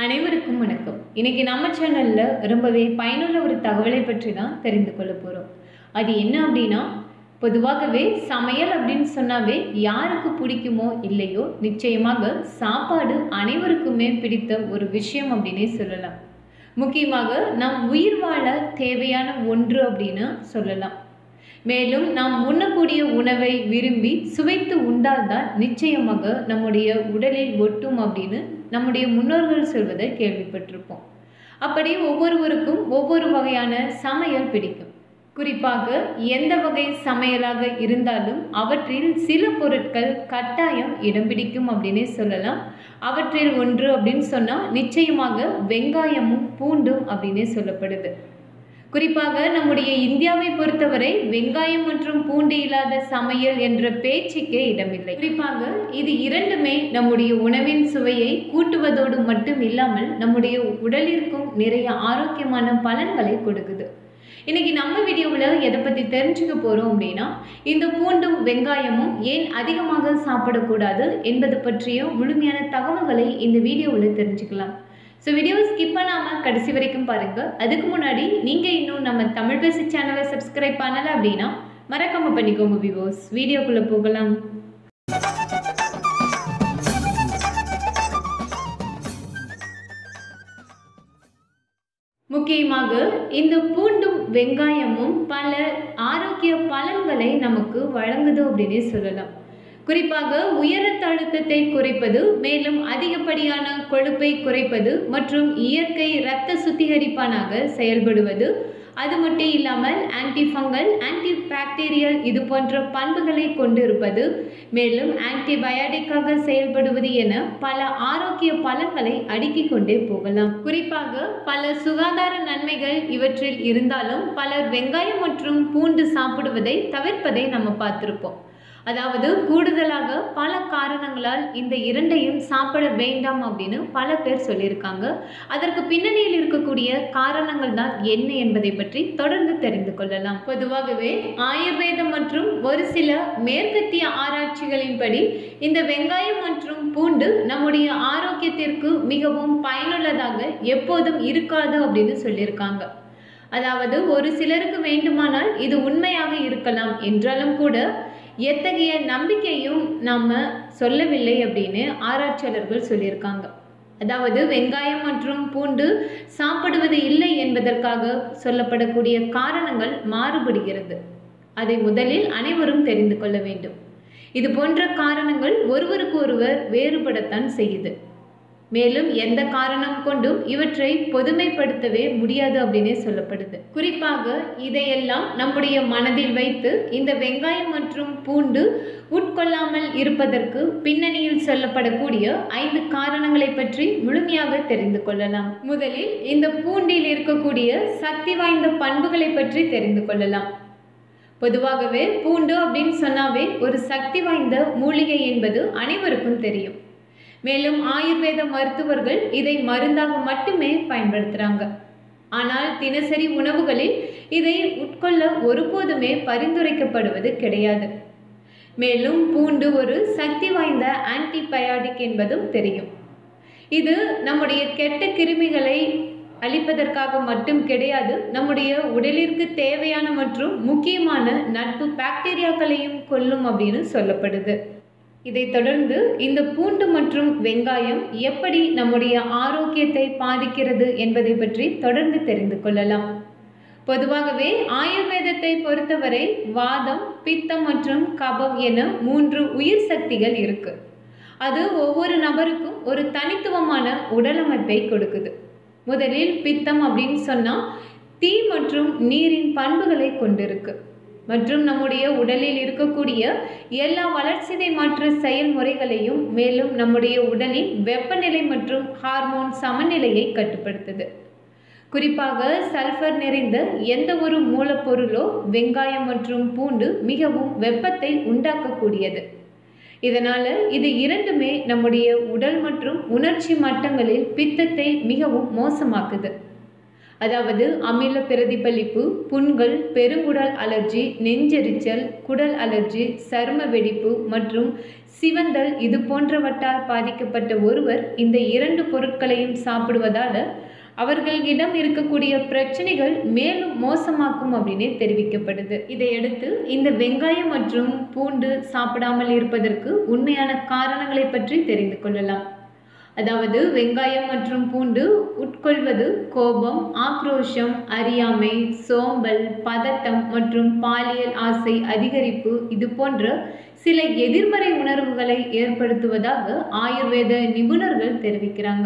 அனைவருக்கும் வணக்கம் இன்னைக்கு நம்ம சேனல்ல ரொம்பவே பயனுள்ள ஒரு தகவலை பற்றி தான் தெரிந்து கொள்ள போறோம் அது என்ன அப்படின்னா பொதுவாகவே சமையல் அப்படின்னு சொன்னாவே யாருக்கு பிடிக்குமோ இல்லையோ நிச்சயமாக சாப்பாடு அனைவருக்குமே பிடித்த ஒரு விஷயம் அப்படின்னே சொல்லலாம் முக்கியமாக நம் உயிர் வாழ தேவையான ஒன்று அப்படின்னு சொல்லலாம் மேலும் நாம் உண்ணக்கூடிய உணவை விரும்பி சுவைத்து உண்டால்தான் நிச்சயமாக நம்முடைய உடலில் ஒட்டும் அப்படின்னு நம்முடைய முன்னோர்கள் சொல்வதை கேள்விப்பட்டிருப்போம் அப்படி ஒவ்வொருவருக்கும் ஒவ்வொரு வகையான சமையல் பிடிக்கும் குறிப்பாக எந்த வகை சமையலாக இருந்தாலும் அவற்றில் சில பொருட்கள் கட்டாயம் இடம் பிடிக்கும் அப்படின்னே சொல்லலாம் அவற்றில் ஒன்று அப்படின்னு சொன்னால் நிச்சயமாக வெங்காயமும் பூண்டும் அப்படின்னே சொல்லப்படுது குறிப்பாக நம்முடைய இந்தியாவை பொறுத்தவரை வெங்காயம் மற்றும் பூண்டு இல்லாத சமையல் என்ற பேச்சுக்கே இடமில்லை குறிப்பாக இது இரண்டுமே நம்முடைய உணவின் சுவையை கூட்டுவதோடு மட்டும் இல்லாமல் நம்முடைய உடலிற்கும் நிறைய ஆரோக்கியமான பலன்களை கொடுக்குது இன்னைக்கு நம்ம வீடியோவில் எதை பற்றி தெரிஞ்சுக்க போகிறோம் அப்படின்னா இந்த பூண்டும் வெங்காயமும் ஏன் அதிகமாக சாப்பிடக்கூடாது என்பது பற்றிய முழுமையான தகவல்களை இந்த வீடியோவில் தெரிஞ்சுக்கலாம் ஸோ வீடியோவை ஸ்கிப் பண்ணாமல் கடைசி வரைக்கும் பாருங்கள் அதுக்கு முன்னாடி நீங்கள் இன்னும் நம்ம தமிழ் பேசி சேனலை சப்ஸ்கிரைப் பண்ணலை அப்படின்னா மறக்காமல் பண்ணிக்கோங்க விவோஸ் வீடியோக்குள்ளே போகலாம் முக்கியமாக இந்த பூண்டும் வெங்காயமும் பல ஆரோக்கிய பலன்களை நமக்கு வழங்குது அப்படின்னே சொல்லலாம் குறிப்பாக உயர் ரத்த அழுத்தத்தை குறைப்பது மேலும் அதிகப்படியான கொழுப்பை குறைப்பது மற்றும் இயற்கை இரத்த சுத்திகரிப்பானாக செயல்படுவது அது மட்டும் இல்லாமல் ஆன்டி ஃபங்கல் ஆன்டி பாக்டீரியல் இது போன்ற பண்புகளை கொண்டிருப்பது மேலும் ஆன்டிபயாட்டிக்காக செயல்படுவது என பல ஆரோக்கிய பலன்களை அடுக்கிக் கொண்டே போகலாம் குறிப்பாக பல சுகாதார நன்மைகள் இவற்றில் இருந்தாலும் பலர் வெங்காயம் மற்றும் பூண்டு சாப்பிடுவதை தவிர்ப்பதை நம்ம பார்த்துருப்போம் அதாவது கூடுதலாக பல காரணங்களால் இந்த இரண்டையும் சாப்பிட வேண்டாம் அப்படின்னு பல பேர் சொல்லியிருக்காங்க அதற்கு பின்னணியில் இருக்கக்கூடிய காரணங்கள் தான் என்ன என்பதை பற்றி தொடர்ந்து தெரிந்து கொள்ளலாம் பொதுவாகவே ஆயுர்வேதம் மற்றும் ஒரு சில மேற்கத்திய ஆராய்ச்சிகளின்படி இந்த வெங்காயம் மற்றும் பூண்டு நம்முடைய ஆரோக்கியத்திற்கு மிகவும் பயனுள்ளதாக எப்போதும் இருக்காது அப்படின்னு சொல்லியிருக்காங்க அதாவது ஒரு சிலருக்கு வேண்டுமானால் இது உண்மையாக இருக்கலாம் என்றாலும் கூட எத்தகைய நம்பிக்கையும் நாம் சொல்லவில்லை அப்படின்னு ஆராய்ச்சியாளர்கள் சொல்லியிருக்காங்க அதாவது வெங்காயம் மற்றும் பூண்டு சாப்பிடுவது இல்லை என்பதற்காக சொல்லப்படக்கூடிய காரணங்கள் மாறுபடுகிறது அதை முதலில் அனைவரும் தெரிந்து கொள்ள வேண்டும் இது போன்ற காரணங்கள் ஒருவருக்கு ஒருவர் வேறுபடத்தான் செய்யுது மேலும் எந்த காரணம் கொண்டும் இவற்றை பொதுமைப்படுத்தவே முடியாது அப்படின்னே சொல்லப்படுது குறிப்பாக இதையெல்லாம் நம்முடைய மனதில் வைத்து இந்த வெங்காயம் மற்றும் பூண்டு உட்கொள்ளாமல் இருப்பதற்கு பின்னணியில் சொல்லப்படக்கூடிய ஐந்து காரணங்களை பற்றி முழுமையாக தெரிந்து கொள்ளலாம் முதலில் இந்த பூண்டில் இருக்கக்கூடிய சக்தி வாய்ந்த பண்புகளை பற்றி தெரிந்து கொள்ளலாம் பொதுவாகவே பூண்டு அப்படின்னு சொன்னாவே ஒரு சக்தி வாய்ந்த மூலிகை என்பது அனைவருக்கும் தெரியும் மேலும் ஆயுர்வேத மருத்துவர்கள் இதை மருந்தாக மட்டுமே பயன்படுத்துகிறாங்க ஆனால் தினசரி உணவுகளில் இதை உட்கொள்ள ஒருபோதுமே பரிந்துரைக்கப்படுவது கிடையாது மேலும் பூண்டு ஒரு சக்தி வாய்ந்த ஆன்டிபயாட்டிக் என்பதும் தெரியும் இது நம்முடைய கெட்ட கிருமிகளை அழிப்பதற்காக மட்டும் கிடையாது நம்முடைய உடலிற்கு தேவையான மற்றும் முக்கியமான நட்பு பாக்டீரியாக்களையும் கொல்லும் அப்படின்னு சொல்லப்படுது இதைத் தொடர்ந்து இந்த பூண்டு மற்றும் வெங்காயம் எப்படி நம்முடைய ஆரோக்கியத்தை பாதிக்கிறது என்பதை பற்றி தொடர்ந்து தெரிந்து கொள்ளலாம் பொதுவாகவே ஆயுர்வேதத்தை பொறுத்தவரை வாதம் பித்தம் மற்றும் கபம் என மூன்று உயிர் சக்திகள் இருக்கு அது ஒவ்வொரு நபருக்கும் ஒரு தனித்துவமான உடலமைப்பை கொடுக்குது முதலில் பித்தம் அப்படின்னு சொன்னால் தீ மற்றும் நீரின் பண்புகளை கொண்டிருக்கு மற்றும் நம்முடைய உடலில் இருக்கக்கூடிய எல்லா வளர்ச்சிதை மாற்ற செயல்முறைகளையும் மேலும் நம்முடைய உடலின் வெப்பநிலை மற்றும் ஹார்மோன் சமநிலையை கட்டுப்படுத்துது குறிப்பாக சல்ஃபர் நிறைந்த எந்த ஒரு மூலப்பொருளோ வெங்காயம் மற்றும் பூண்டு மிகவும் வெப்பத்தை உண்டாக்கக்கூடியது இதனால் இது இரண்டுமே நம்முடைய உடல் மற்றும் உணர்ச்சி மட்டங்களில் பித்தத்தை மிகவும் மோசமாக்குது அதாவது அமில பிரதிபலிப்பு புண்கள் பெருங்குடல் அலர்ஜி நெஞ்செரிச்சல் குடல் அலர்ஜி சரும வெடிப்பு மற்றும் சிவந்தல் இது போன்றவற்றால் பாதிக்கப்பட்ட ஒருவர் இந்த இரண்டு பொருட்களையும் சாப்பிடுவதால் அவர்களிடம் இருக்கக்கூடிய பிரச்சனைகள் மேலும் மோசமாக்கும் அப்படின்னே தெரிவிக்கப்படுது இதையடுத்து இந்த வெங்காயம் மற்றும் பூண்டு சாப்பிடாமல் இருப்பதற்கு உண்மையான காரணங்களை பற்றி தெரிந்து கொள்ளலாம் அதாவது வெங்காயம் மற்றும் பூண்டு உட்கொள்வது கோபம் ஆக்ரோஷம் அறியாமை சோம்பல் பதட்டம் மற்றும் பாலியல் ஆசை அதிகரிப்பு இது போன்ற சில எதிர்மறை உணர்வுகளை ஏற்படுத்துவதாக ஆயுர்வேத நிபுணர்கள் தெரிவிக்கிறாங்க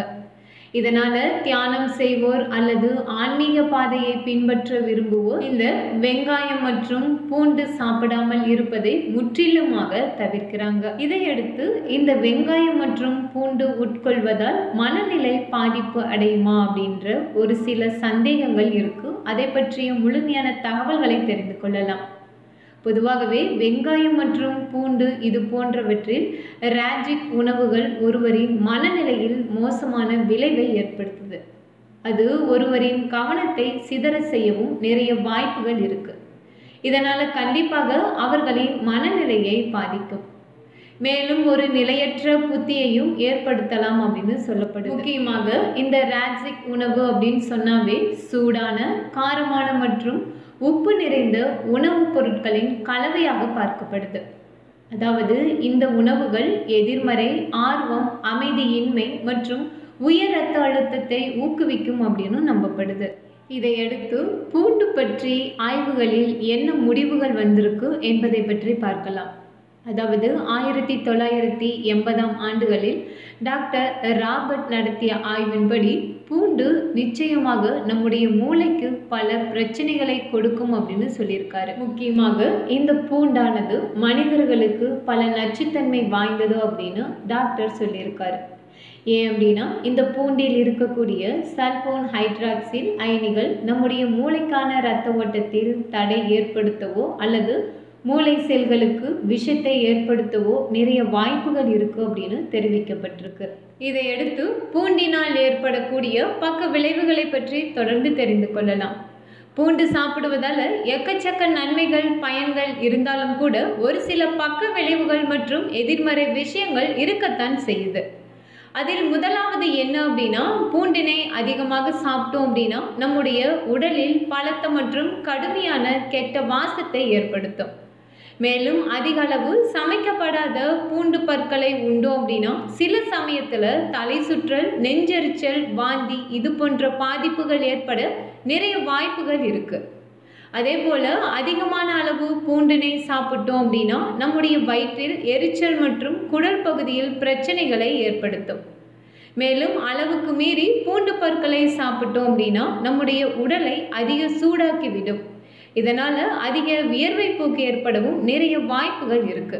இதனால தியானம் செய்வோர் அல்லது ஆன்மீக பாதையை பின்பற்ற விரும்புவோர் இந்த வெங்காயம் மற்றும் பூண்டு சாப்பிடாமல் இருப்பதை முற்றிலுமாக தவிர்க்கிறாங்க இதையடுத்து இந்த வெங்காயம் மற்றும் பூண்டு உட்கொள்வதால் மனநிலை பாதிப்பு அடையுமா அப்படின்ற ஒரு சில சந்தேகங்கள் இருக்கு அதை பற்றிய முழுமையான தகவல்களை தெரிந்து கொள்ளலாம் பொதுவாகவே வெங்காயம் மற்றும் பூண்டு இது போன்றவற்றில் ராஜிக் உணவுகள் ஒருவரின் மனநிலையில் மோசமான விளைவை ஏற்படுத்துது அது ஒருவரின் கவனத்தை சிதற செய்யவும் நிறைய வாய்ப்புகள் இருக்கு இதனால கண்டிப்பாக அவர்களின் மனநிலையை பாதிக்கும் மேலும் ஒரு நிலையற்ற புத்தியையும் ஏற்படுத்தலாம் அப்படின்னு சொல்லப்படுது முக்கியமாக இந்த ராஜிக் உணவு அப்படின்னு சொன்னாவே சூடான காரமான மற்றும் உப்பு நிறைந்த உணவுப் பொருட்களின் கலவையாக பார்க்கப்படுது அதாவது இந்த உணவுகள் எதிர்மறை ஆர்வம் அமைதியின்மை மற்றும் உயர் ரத்த அழுத்தத்தை ஊக்குவிக்கும் அப்படின்னு நம்பப்படுது இதையடுத்து பூண்டு பற்றி ஆய்வுகளில் என்ன முடிவுகள் வந்திருக்கு என்பதை பற்றி பார்க்கலாம் அதாவது ஆயிரத்தி தொள்ளாயிரத்தி எண்பதாம் ஆண்டுகளில் டாக்டர் ராபர்ட் நடத்திய ஆய்வின்படி பூண்டு நிச்சயமாக நம்முடைய மூளைக்கு பல பிரச்சனைகளை கொடுக்கும் அப்படின்னு சொல்லியிருக்காரு முக்கியமாக இந்த பூண்டானது மனிதர்களுக்கு பல நச்சுத்தன்மை வாய்ந்தது அப்படின்னு டாக்டர் சொல்லியிருக்காரு ஏன் அப்படின்னா இந்த பூண்டில் இருக்கக்கூடிய சல்போன் ஹைட்ராக்சில் அயனிகள் நம்முடைய மூளைக்கான இரத்த ஓட்டத்தில் தடை ஏற்படுத்தவோ அல்லது மூளை செல்களுக்கு விஷத்தை ஏற்படுத்தவோ நிறைய வாய்ப்புகள் இருக்கு அப்படின்னு தெரிவிக்கப்பட்டிருக்கு இதையடுத்து பூண்டினால் ஏற்படக்கூடிய பக்க விளைவுகளை பற்றி தொடர்ந்து தெரிந்து கொள்ளலாம் பூண்டு சாப்பிடுவதால எக்கச்சக்க நன்மைகள் பயன்கள் இருந்தாலும் கூட ஒரு சில பக்க விளைவுகள் மற்றும் எதிர்மறை விஷயங்கள் இருக்கத்தான் செய்யுது அதில் முதலாவது என்ன அப்படின்னா பூண்டினை அதிகமாக சாப்பிட்டோம் அப்படின்னா நம்முடைய உடலில் பலத்த மற்றும் கடுமையான கெட்ட வாசத்தை ஏற்படுத்தும் மேலும் அதிக அளவு சமைக்கப்படாத பூண்டு பற்களை உண்டோம் அப்படின்னா சில சமயத்தில் தலை சுற்றல் நெஞ்செரிச்சல் வாந்தி இது போன்ற பாதிப்புகள் ஏற்பட நிறைய வாய்ப்புகள் இருக்கு அதே போல் அதிகமான அளவு பூண்டினை சாப்பிட்டோம் அப்படின்னா நம்முடைய வயிற்றில் எரிச்சல் மற்றும் குடல் பகுதியில் பிரச்சனைகளை ஏற்படுத்தும் மேலும் அளவுக்கு மீறி பூண்டு பற்களை சாப்பிட்டோம் அப்படின்னா நம்முடைய உடலை அதிக சூடாக்கி விடும் இதனால் அதிக வியர்வை போக்கு ஏற்படவும் நிறைய வாய்ப்புகள் இருக்கு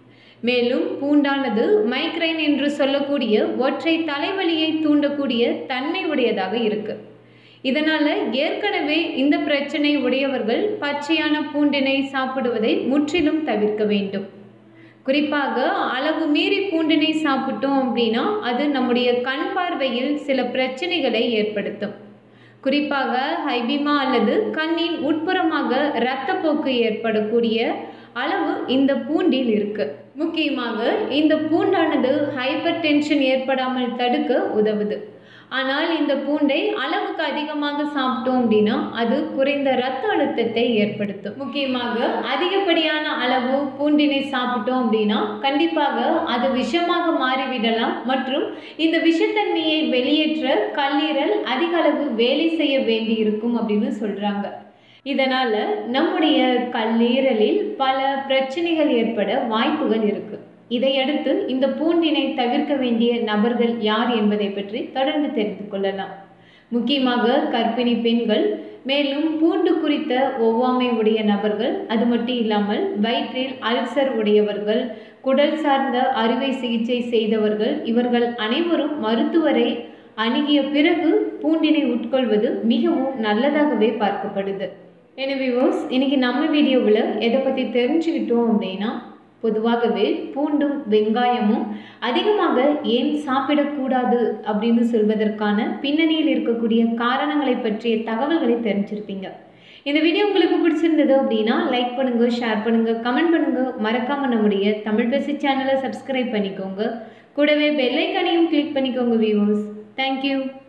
மேலும் பூண்டானது மைக்ரைன் என்று சொல்லக்கூடிய ஒற்றை தலைவலியை தூண்டக்கூடிய தன்மை உடையதாக இருக்கு இதனால் ஏற்கனவே இந்த பிரச்சனை உடையவர்கள் பச்சையான பூண்டினை சாப்பிடுவதை முற்றிலும் தவிர்க்க வேண்டும் குறிப்பாக அளவு மீறி பூண்டினை சாப்பிட்டோம் அப்படின்னா அது நம்முடைய கண் பார்வையில் சில பிரச்சனைகளை ஏற்படுத்தும் குறிப்பாக ஹைபிமா அல்லது கண்ணின் உட்புறமாக இரத்தப்போக்கு ஏற்படக்கூடிய அளவு இந்த பூண்டில் இருக்கு முக்கியமாக இந்த பூண்டானது ஹைப்பர் டென்ஷன் ஏற்படாமல் தடுக்க உதவுது ஆனால் இந்த பூண்டை அளவுக்கு அதிகமாக சாப்பிட்டோம் அப்படின்னா அது குறைந்த இரத்த அழுத்தத்தை ஏற்படுத்தும் முக்கியமாக அதிகப்படியான அளவு பூண்டினை சாப்பிட்டோம் அப்படின்னா கண்டிப்பாக அது விஷமாக மாறிவிடலாம் மற்றும் இந்த விஷத்தன்மையை வெளியேற்ற கல்லீரல் அதிக அளவு வேலை செய்ய வேண்டி இருக்கும் அப்படின்னு சொல்றாங்க இதனால நம்முடைய கல்லீரலில் பல பிரச்சனைகள் ஏற்பட வாய்ப்புகள் இருக்கு இதையடுத்து இந்த பூண்டினை தவிர்க்க வேண்டிய நபர்கள் யார் என்பதை பற்றி தொடர்ந்து தெரிந்து கொள்ளலாம் முக்கியமாக கர்ப்பிணி பெண்கள் மேலும் பூண்டு குறித்த ஒவ்வாமை உடைய நபர்கள் அது மட்டும் இல்லாமல் வயிற்றில் அல்சர் உடையவர்கள் குடல் சார்ந்த அறுவை சிகிச்சை செய்தவர்கள் இவர்கள் அனைவரும் மருத்துவரை அணுகிய பிறகு பூண்டினை உட்கொள்வது மிகவும் நல்லதாகவே பார்க்கப்படுது எனவே வியூவர்ஸ் இன்னைக்கு நம்ம வீடியோவில் எதை பற்றி தெரிஞ்சுக்கிட்டோம் அப்படின்னா பொதுவாகவே பூண்டும் வெங்காயமும் அதிகமாக ஏன் சாப்பிடக்கூடாது அப்படின்னு சொல்வதற்கான பின்னணியில் இருக்கக்கூடிய காரணங்களை பற்றிய தகவல்களை தெரிஞ்சிருப்பீங்க இந்த வீடியோ உங்களுக்கு பிடிச்சிருந்தது அப்படின்னா லைக் பண்ணுங்க ஷேர் பண்ணுங்க கமெண்ட் பண்ணுங்க மறக்காம நம்முடைய தமிழ் பேசி சேனலை சப்ஸ்கிரைப் பண்ணிக்கோங்க கூடவே பெல்லைக்கானையும் கிளிக் பண்ணிக்கோங்க வியூவர்ஸ் தேங்க்யூ